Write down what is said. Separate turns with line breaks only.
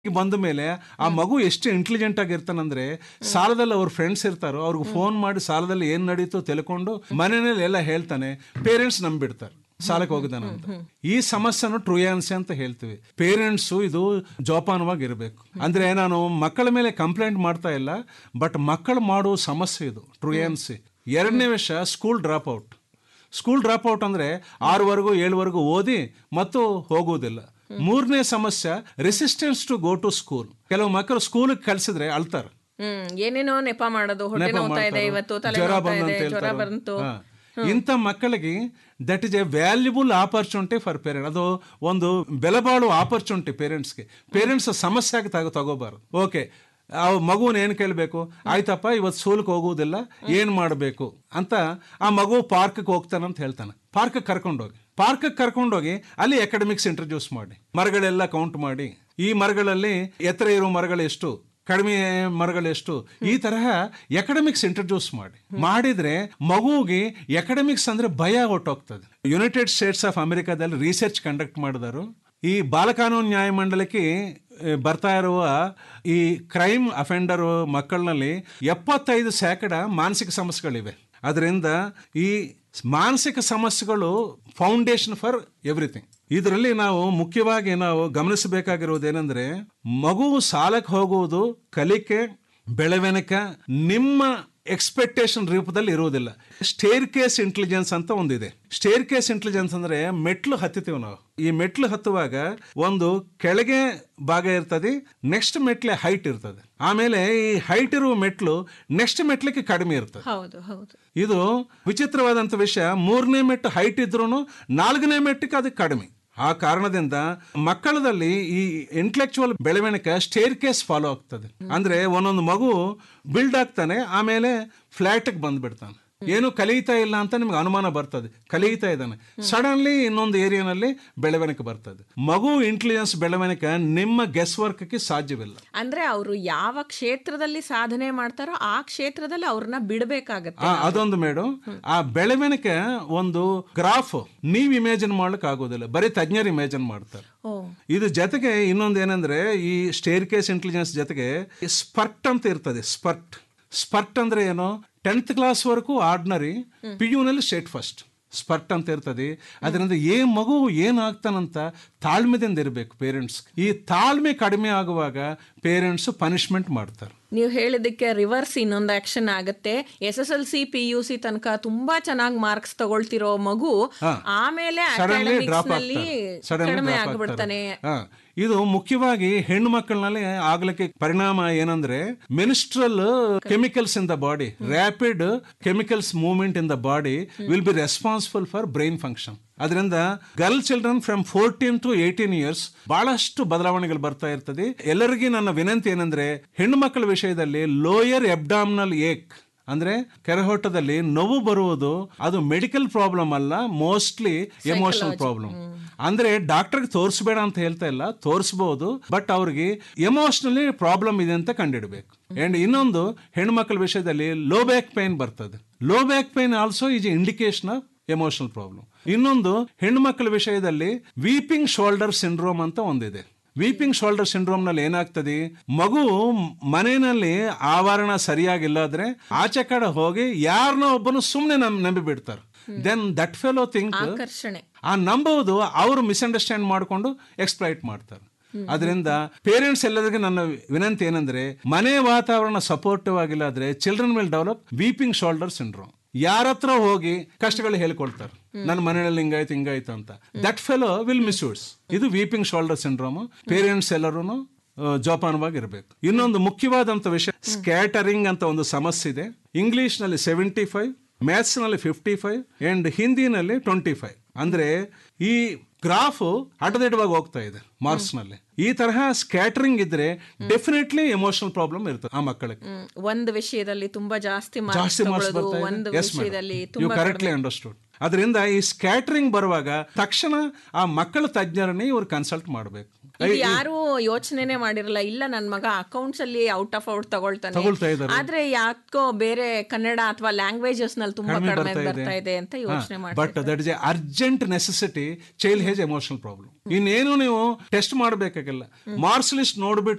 ಬಂದ ಮೇಲೆ ಆ ಮಗು ಎಷ್ಟು ಇಂಟೆಲಿಜೆಂಟ್ ಆಗಿರ್ತಾನಂದ್ರೆ ಸಾಲದಲ್ಲಿ ಅವ್ರ ಫ್ರೆಂಡ್ಸ್ ಇರ್ತಾರೋ ಅವ್ರಿಗೆ ಫೋನ್ ಮಾಡಿ ಸಾಲದಲ್ಲಿ ಏನ್ ನಡೀತು ತಿಳ್ಕೊಂಡು ಮನೆಯಲ್ಲಿ ಎಲ್ಲ ಹೇಳ್ತಾನೆ ಪೇರೆಂಟ್ಸ್ ನಂಬಿಡ್ತಾರೆ ಸಾಲಕ್ಕೆ ಹೋಗಿದ್ದಾನ ಅಂತ ಈ ಸಮಸ್ಯೆನು ಟ್ರೂಯಾನ್ಸಿ ಅಂತ ಹೇಳ್ತೀವಿ ಪೇರೆಂಟ್ಸ್ ಇದು ಜೋಪಾನವಾಗಿ ಇರಬೇಕು ಅಂದ್ರೆ ನಾನು ಮಕ್ಕಳ ಮೇಲೆ ಕಂಪ್ಲೇಂಟ್ ಮಾಡ್ತಾ ಇಲ್ಲ ಬಟ್ ಮಕ್ಕಳು ಮಾಡುವ ಸಮಸ್ಯೆ ಇದು ಟ್ರೂಯಾನ್ಸಿ ಎರಡನೇ ವಿಷಯ school drop out school drop out ಅಂದ್ರೆ ಆರವರೆಗೂ ಏಳುವರೆಗೂ ಓದಿ ಮತ್ತು ಹೋಗುವುದಿಲ್ಲ ಮೂರನೇ ಸಮಸ್ಯೆ resistance to go to school ಕೆಲವು ಮಕ್ಕಳು ಸ್ಕೂಲ್ ಕಳ್ಸಿದ್ರೆ ಅಳ್ತಾರೆ
ಹ್ಮ್ ಏನೇನೋ ನೆಪ ಮಾಡೋದು ಹೊಟ್ಟೆ
ನೆಪ
ನೋವ್ತಾ ಇದೆ
ಮಾಡ್ತಾರೆ.
ಇವತ್ತು ತಲೆ
ಜ್ವರ
ನೋವ್ತಾ
ಬಂದಂತ
ಇದೆ ಜ್ವರ
ಹೇಳ್ತಾರೆ.
ಬಂತು
ಹಾ. ಇಂಥ ಮಕ್ಕಳಿಗೆ that is a valuable opportunity for parent ಅದು ಒಂದು ಬೆಲೆ ಬಾಳುವ ಆಪರ್ಚುನಿಟಿ ಪೇರೆಂಟ್ಸ್ಗೆ ಪೇರೆಂಟ್ಸ್ ಸಮಸ್ಯೆ ಆಗಿ ತಗೋ ತಗೋಬಾರ್ದು ಓಕೆ ಆ ಮಗುವನ್ನ ಏನು ಕೇಳಬೇಕು ಆಯ್ತಪ್ಪ ಇವತ್ತು ಸ್ಕೂಲ್ಗೆ ಹೋಗುವುದಿಲ್ಲ ಏನು ಮಾಡಬೇಕು ಅಂತ ಆ ಮಗು ಪಾರ್ಕ್ಗೆ ಹೋಗ್ತಾನಂತ ಹೇಳ್ತಾನೆ ಪಾರ್ಕ್ ಕರ್ಕೊಂಡೋಗಿ ಪಾರ್ಕ್ ಕರ್ಕೊಂಡೋಗಿ ಅಲ್ಲಿ ಅಕಾಡೆಮಿಕ್ಸ್ ಇಂಟ್ರೊಡ್ಯೂಸ್ ಮಾಡಿ ಮರಗಳೆಲ್ಲ ಕೌಂಟ್ ಮಾಡಿ ಈ ಮರಗಳಲ್ಲಿ ಎತ್ತರ ಇರೋ ಮರಗಳು ಎಷ್ಟು ಕಡಿಮೆ ಮರಗಳೆಷ್ಟು ಈ ತರಹ ಎಕಡೆಮಿಕ್ಸ್ ಇಂಟ್ರೊಡ್ಯೂಸ್ ಮಾಡಿ ಮಾಡಿದ್ರೆ ಮಗುವಿಗೆ ಎಕಡೆಮಿಕ್ಸ್ ಅಂದ್ರೆ ಭಯ ಹೊಟ್ಟೋಗ್ತದೆ ಯುನೈಟೆಡ್ ಸ್ಟೇಟ್ಸ್ ಆಫ್ ಅಮೆರಿಕಾದಲ್ಲಿ ರಿಸರ್ಚ್ ಕಂಡಕ್ಟ್ ಮಾಡಿದರು ಈ ಬಾಲಕಾನೂನು ನ್ಯಾಯಮಂಡಲಕ್ಕೆ ಆ, ಬರ್ತಾ ಇರುವ ಈ ಕ್ರೈಮ್ ಅಫೆಂಡರ್ ಮಕ್ಕಳಲ್ಲಿ ಎಪ್ಪತ್ತೈದು ಶೇಕಡ ಮಾನಸಿಕ ಸಮಸ್ಯೆಗಳಿವೆ ಅದರಿಂದ ಈ ಮಾನಸಿಕ ಸಮಸ್ಯೆಗಳು ಫೌಂಡೇಶನ್ ಫಾರ್ ಎವ್ರಿಥಿಂಗ್ ಇದರಲ್ಲಿ ನಾವು ಮುಖ್ಯವಾಗಿ ನಾವು ಗಮನಿಸಬೇಕಾಗಿರುವುದೇನೆಂದ್ರೆ ಮಗು ಸಾಲಕ್ಕೆ ಹೋಗುವುದು ಕಲಿಕೆ ಬೆಳವಣಿಗೆ ನಿಮ್ಮ ಎಕ್ಸ್ಪೆಕ್ಟೇಷನ್ ರೂಪದಲ್ಲಿ ಇರುವುದಿಲ್ಲ ಸ್ಟೇರ್ ಕೇಸ್ ಇಂಟೆಲಿಜೆನ್ಸ್ ಅಂತ ಒಂದಿದೆ ಸ್ಟೇರ್ ಕೇಸ್ ಇಂಟೆಲಿಜೆನ್ಸ್ ಅಂದ್ರೆ ಮೆಟ್ಲು ಹತ್ತಿತೀವಿ ನಾವು ಈ ಮೆಟ್ಲು ಹತ್ತುವಾಗ ಒಂದು ಕೆಳಗೆ ಭಾಗ ಇರ್ತದೆ ನೆಕ್ಸ್ಟ್ ಮೆಟ್ಲೆ ಹೈಟ್ ಇರ್ತದೆ ಆಮೇಲೆ ಈ ಹೈಟ್ ಇರುವ ಮೆಟ್ಲು ನೆಕ್ಸ್ಟ್ ಮೆಟ್ಲಿಗೆ ಕಡಿಮೆ ಇರ್ತದೆ
ಹೌದು ಹೌದು
ಇದು ವಿಚಿತ್ರವಾದಂಥ ವಿಷಯ ಮೂರನೇ ಮೆಟ್ಟು ಹೈಟ್ ಇದ್ರೂ ನಾಲ್ಕನೇ ಮೆಟ್ಟಿಗೆ ಅದು ಕಡಿಮೆ ಆ ಕಾರಣದಿಂದ ಮಕ್ಕಳದಲ್ಲಿ ಈ ಇಂಟೆಲೆಕ್ಚುವಲ್ ಬೆಳವಣಿಗೆ ಸ್ಟೇರ್ ಕೇಸ್ ಫಾಲೋ ಆಗ್ತದೆ ಅಂದ್ರೆ ಒಂದೊಂದು ಮಗು ಬಿಲ್ಡ್ ಆಗ್ತಾನೆ ಆಮೇಲೆ ಫ್ಲಾಟ್ಗೆ ಬಂದ್ಬಿಡ್ತಾನೆ ಏನು ಕಲಿತಾ ಇಲ್ಲ ಅಂತ ನಿಮ್ಗೆ ಅನುಮಾನ ಬರ್ತದೆ ಕಲಿತಾ ಇದ್ದಾನೆ ಸಡನ್ಲಿ ಇನ್ನೊಂದು ಏರಿಯಾನಲ್ಲಿ ಬೆಳವಣಿಗೆ ಬರ್ತದೆ ಮಗು ಇಂಟೆಲಿಜೆನ್ಸ್ ಬೆಳವಣಿಗೆ ನಿಮ್ಮ ಗೆಸ್ ವರ್ಕ್ಗೆ ಸಾಧ್ಯವಿಲ್ಲ
ಅಂದ್ರೆ ಅವರು ಯಾವ ಕ್ಷೇತ್ರದಲ್ಲಿ ಸಾಧನೆ ಮಾಡ್ತಾರೋ ಆ ಕ್ಷೇತ್ರದಲ್ಲಿ ಅವ್ರನ್ನ ಬಿಡಬೇಕಾಗತ್ತೆ
ಆ, ಅದೊಂದು ಮೇಡಮ್ ಆ ಬೆಳವಣಿಗೆ ಒಂದು ಗ್ರಾಫ್ ನೀವ್ ಇಮೇಜಿನ್ ಮಾಡ್ಲಿಕ್ಕೆ ಆಗೋದಿಲ್ಲ ಬರೀ ತಜ್ಞರು ಇಮೇಜಿನ್ ಮಾಡ್ತಾರೆ
ಓ
ಇದು ಜೊತೆಗೆ ಇನ್ನೊಂದು ಏನಂದ್ರೆ ಈ ಸ್ಟೇರ್ ಕೇಸ್ ಇಂಟೆಲಿಜೆನ್ಸ್ ಜೊತೆಗೆ ಸ್ಪರ್ಟ್ ಅಂತ ಇರ್ತದೆ ಸ್ಪರ್ಟ್ ಸ್ಪರ್ಟ್ ಅಂದ್ರೆ ಏನು ಟೆಂತ್ ಕ್ಲಾಸ್ ವರೆಗೂ ಆರ್ಡಿನರಿ ಪಿ ನಲ್ಲಿ ಸ್ಟೇಟ್ ಫಸ್ಟ್ ಸ್ಪರ್ಟ್ ಅಂತ ಇರ್ತದೆ ಅದರಿಂದ ಏ ಮಗು ಏನಾಗ್ತಾನಂತ ತಾಳ್ಮೆದಿಂದ ಇರಬೇಕು ಪೇರೆಂಟ್ಸ್ ಈ ತಾಳ್ಮೆ ಕಡಿಮೆ ಆಗುವಾಗ ಪೇರೆಂಟ್ಸ್ ಪನಿಷ್ಮೆಂಟ್ ಮಾಡ್ತಾರೆ
ನೀವು ಹೇಳಿದಕ್ಕೆ ರಿವರ್ಸ್ ಇನ್ನೊಂದು ಆಕ್ಷನ್ ಆಗುತ್ತೆ S S L C P U C ತನಕ ತುಂಬಾ ಚೆನ್ನಾಗಿ ಮಾರ್ಕ್ಸ್ ತಗೊಳ್ತಿರೋ ಮಗು ಆಮೇಲೆ
ಸಡನ್ಲಿ
academics
ಡ್ರಾಪ್
ನಲ್ಲಿ
ಸಡನ್ಲಿ
ಕಡಿಮೆ
ಡ್ರಾಪ್
ಆಗ್ಬಿಡ್ತಾನೆ
ಇದು ಮುಖ್ಯವಾಗಿ ಹೆಣ್ಣು ಮಕ್ಕಳಲ್ಲಿ ಆಗ್ಲಿಕ್ಕೆ ಪರಿಣಾಮ ಏನಂದ್ರೆ menstrual chemicals in the body rapid chemicals movement in the body will be responsible for brain function ಅದರಿಂದ girl children from fourteen to eighteen years ಬಹಳಷ್ಟು ಬದಲಾವಣೆಗಳು ಬರ್ತಾ ಇರ್ತದೆ ಎಲ್ಲರಿಗೂ ನನ್ನ ವಿನಂತಿ ಏನಂದ್ರೆ ಹೆಣ್ಣು ಮಕ್ಕಳ ವಿಷಯದಲ್ಲಿ ಲೋಯರ್ ಎಬ್ಡಾಮಿನಲ್ ಏಕ್ ಅಂದ್ರೆ ಕೆರೆಹೊಟ್ಟದಲ್ಲಿ ನೋವು ಬರುವುದು ಅದು ಮೆಡಿಕಲ್ ಪ್ರಾಬ್ಲಮ್ ಅಲ್ಲ ಮೋಸ್ಟ್ಲಿ ಎಮೋಷನಲ್ ಪ್ರಾಬ್ಲಮ್ ಅಂದ್ರೆ ಡಾಕ್ಟರ್ಗೆ ತೋರಿಸ್ಬೇಡ ಅಂತ ಹೇಳ್ತಾ ಇಲ್ಲ ತೋರಿಸಬಹುದು ಬಟ್ ಅವ್ರಿಗೆ ಎಮೋಷನಲಿ ಪ್ರಾಬ್ಲಮ್ ಇದೆ ಅಂತ ಕಂಡಿಡ್ಬೇಕು ಅಂಡ್ ಇನ್ನೊಂದು ಹೆಣ್ಮಕ್ಳ ವಿಷಯದಲ್ಲಿ ಲೋ ಬ್ಯಾಕ್ ಪೈನ್ ಬರ್ತದೆ low back pain also is emanation of emotional problem ಇನ್ನೊಂದು ಹೆಣ್ಮಕ್ಳ ವಿಷಯದಲ್ಲಿ ವೀಪಿಂಗ್ ಶೋಲ್ಡರ್ ಸಿಂಡ್ರೋಮ್ ಅಂತ ಒಂದಿದೆ ವೀಪಿಂಗ್ ಶೋಲ್ಡರ್ ಸಿಂಡ್ರೋಮ್ ನಲ್ಲಿ ಏನಾಗ್ತದೆ ಮಗು ಮನೆಯಲ್ಲಿ ಆವರಣ ಸರಿಯಾಗಿಲ್ಲಾದ್ರೆ ಆಚೆ ಕಡೆ ಹೋಗಿ ಯಾರನ್ನೋ ಒಬ್ಬನು ಸುಮ್ಮನೆ ನಂಬಿ ಬಿಡ್ತಾರೆ ದೆನ್ ದಟ್ ಫೆಲೋ ಥಿಂಕ್
ಆಕರ್ಷಣೆ
ಆ ನಂಬುವುದು ಅವರು ಮಿಸ್ಅಂಡರ್ಸ್ಟ್ಯಾಂಡ್ ಮಾಡಿಕೊಂಡು ಎಕ್ಸ್ಪ್ಲೈಟ್ ಮಾಡ್ತಾರೆ ಅದರಿಂದ ಪೇರೆಂಟ್ಸ್ ಎಲ್ಲರಿಗೂ ನನ್ನ ವಿನಂತಿ ಏನಂದ್ರೆ ಮನೆ ವಾತಾವರಣ ಸಪೋರ್ಟಿವ್ ಆಗಿಲ್ಲ ಆದ್ರೆ children will develop weeping shoulder syndrome ಯಾರ ಹತ್ರ ಹೋಗಿ ಕಷ್ಟಗಳು ಹೇಳ್ಕೊಳ್ತಾರೆ ನನ್ನ ಮನೆಯಲ್ಲಿ ಹಿಂಗಾಯ್ತು ಹಿಂಗಾಯ್ತು ಅಂತ ದಟ್ ಫೆಲೋ ವಿಲ್ ಮಿಸ್ಯೂಸ್ ಇದು ವೀಪಿಂಗ್ ಶೋಲ್ಡರ್ ಸಿಂಡ್ರೋಮ್ ಪೇರೆಂಟ್ಸ್ ಎಲ್ಲರೂ ಜೋಪಾನವಾಗಿರ್ಬೇಕು ಇನ್ನೊಂದು ಮುಖ್ಯವಾದಂತ ವಿಷಯ ಸ್ಕ್ಯಾಟರಿಂಗ್ ಅಂತ ಒಂದು ಸಮಸ್ಯೆ ಇದೆ ಇಂಗ್ಲಿಷ್ ನಲ್ಲಿ ಸೆವೆಂಟಿ ಫೈವ್ ಮ್ಯಾಥ್ಸ್ ನಲ್ಲಿ ಫಿಫ್ಟಿ ಫೈವ್ ಅಂಡ್ ಹಿಂದಿನಲ್ಲಿ ಟ್ವೆಂಟಿ ಫೈವ್ ಅಂದ್ರೆ ಈ ಗ್ರಾಫ್ ಅಡ್ಡದಿಡ್ಡವಾಗಿ ಹೋಗ್ತಾ ಇದೆ ಮಾರ್ಕ್ಸ್ ನಲ್ಲಿ ಈ ತರಹ ಸ್ಕ್ಯಾಟರಿಂಗ್ ಇದ್ರೆ ಡೆಫಿನೆಟ್ಲಿ ಎಮೋಷನಲ್ ಪ್ರಾಬ್ಲಮ್ ಇರ್ತದೆ ಆ ಮಕ್ಕಳಿಗೆ
ಹ್ಮ್. ಒಂದು ವಿಷಯದಲ್ಲಿ ತುಂಬಾ ಜಾಸ್ತಿ ಮಾರ್ಕ್ಸ್
ಜಾಸ್ತಿ ಮಾರ್ಕ್ಸ್
ತಗೊಳ್ಳೋದು
ಬರ್ತಾ
ಒಂದು
ಇದೆ ಎಸ್
ವಿಷಯದಲ್ಲಿ
ಯು
ತುಂಬಾ
ಕರೆಕ್ಟ್ಲಿ ಅಂಡರ್ಸ್ಟುಡ್ ಅದರಿಂದ ಈ ಸ್ಕ್ಯಾಟರಿಂಗ್ ಬರುವಾಗ ತಕ್ಷಣ ಆ ಮಕ್ಕಳ ತಜ್ಞರನ್ನೇ ಇವ್ರು ಕನ್ಸಲ್ಟ್ ಮಾಡಬೇಕು
ಇದು ಯಾರು ಯೋಚನೆನೆ ಮಾಡಿರಲ್ಲ ಇಲ್ಲ ನನ್ ಮಗ ಅಕೌಂಟ್ಸ್ ಅಲ್ಲಿ ಔಟ್ ಆಫ್ ಔಟ್ ತಗೊಳ್ತಾನೆ
ತಗೊಳ್ತಾ ಇದ್ದಾರೆ
ಆದ್ರೆ ಯಾಕೋ ಬೇರೆ ಕನ್ನಡ ಅಥವಾ ಲ್ಯಾಂಗ್ವೇಜಸ್ ನಲ್ಲಿ ತುಂಬಾ ಕಡಿಮೆ ಬರ್ತಾ ಇದೆ ಅಂತ ಯೋಚನೆ ಮಾಡಿ
but that is a urgent necessity child has emotional problem ಇನ್ನೇನು ನೀವು ಟೆಸ್ಟ್ ಮಾಡಬೇಕಾಗಿಲ್ಲ ಮಾರ್ಕ್ಸ್ ಲಿಸ್ಟ್ ನೋಡ್ಬಿಟ್ಟು